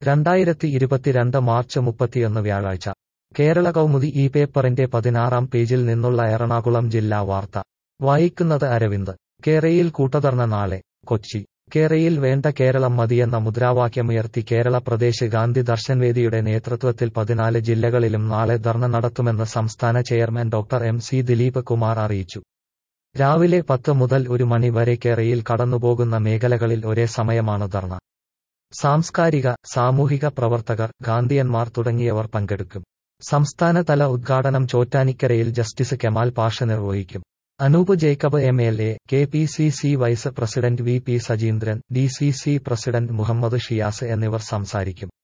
രണ്ടായിരത്തി ഇരുപത്തിരണ്ട് മാർച്ച് മുപ്പത്തിയൊന്ന് വ്യാഴാഴ്ച കേരള കൗമുദി ഈ പേപ്പറിന്റെ പതിനാറാം പേജിൽ നിന്നുള്ള എറണാകുളം ജില്ലാ വാർത്ത വായിക്കുന്നത് അരവിന്ദ് കേരയിൽ കൂട്ടധർണ നാളെ കൊച്ചി കേരയിൽ വേണ്ട കേരളം മതിയെന്ന മുദ്രാവാക്യമുയർത്തി കേരള പ്രദേശ് ഗാന്ധി ദർശൻവേദിയുടെ നേതൃത്വത്തിൽ പതിനാല് ജില്ലകളിലും നാളെ ധർണ നടത്തുമെന്ന് സംസ്ഥാന chairman doctor M C Dileep Kumar അറിയിച്ചു രാവിലെ പത്ത് മുതൽ ഒരു മണി വരെ കേരയിൽ കടന്നുപോകുന്ന മേഖലകളിൽ ഒരേ സമയമാണ് ധർണ സാംസ്കാരിക സാമൂഹിക പ്രവർത്തകർ ഗാന്ധിയന്മാർ തുടങ്ങിയവർ പങ്കെടുക്കും സംസ്ഥാനതല ഉദ്ഘാടനം ചോറ്റാനിക്കരയിൽ ജസ്റ്റിസ് കെമാൽ പാഷ നിർവഹിക്കും Anoop Jacob M L A K P C C vice president V P Sajeendran D C C president Muhammad Shiyas എന്നിവർ സംസാരിക്കും